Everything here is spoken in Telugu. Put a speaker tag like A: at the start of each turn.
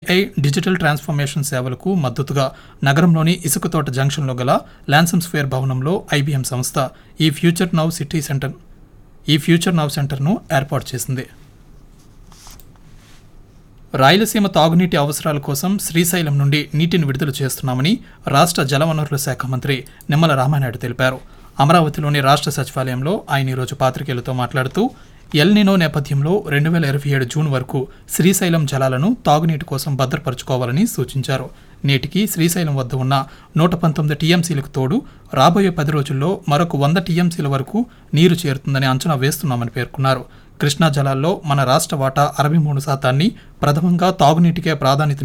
A: ఏఐ డిజిటల్ ట్రాన్స్ఫర్మేషన్ సేవలకు మద్దతుగా నగరంలోని ఇసుకతోట జంక్షన్లో గల ల్యాన్సమ్ స్క్వేర్ భవనంలో ఐబీఎం సంస్థ ఈ ఫ్యూచర్ నవ్ సిటీ సెంటర్ ఈ ఫ్యూచర్ నవ్ సెంటర్ను ఏర్పాటు చేసింది రాయలసీమ తాగునీటి అవసరాల కోసం శ్రీశైలం నుండి నీటిని విడుదల చేస్తున్నామని రాష్ట్ర జలవనరుల శాఖ మంత్రి నిమ్మల రామానాయుడు తెలిపారు అమరావతిలోని రాష్ట్ర సచివాలయంలో ఆయన ఈరోజు పాత్రికేయులతో మాట్లాడుతూ ఎల్నినో నేపథ్యంలో రెండు వేల ఇరవై ఏడు జూన్ వరకు శ్రీశైలం జలాలను తాగునీటి కోసం భద్రపరచుకోవాలని సూచించారు నేటికి శ్రీశైలం వద్ద ఉన్న నూట పంతొమ్మిది టీఎంసీలకు తోడు రాబోయే పది రోజుల్లో మరొక వంద టీఎంసీల వరకు నీరు చేరుతుందని అంచనా వేస్తున్నామని పేర్కొన్నారు కృష్ణా జలాల్లో మన రాష్ట్ర వాటా అరవై మూడు శాతాన్ని ప్రథమంగా తాగునీటికే ప్రాధాన్యత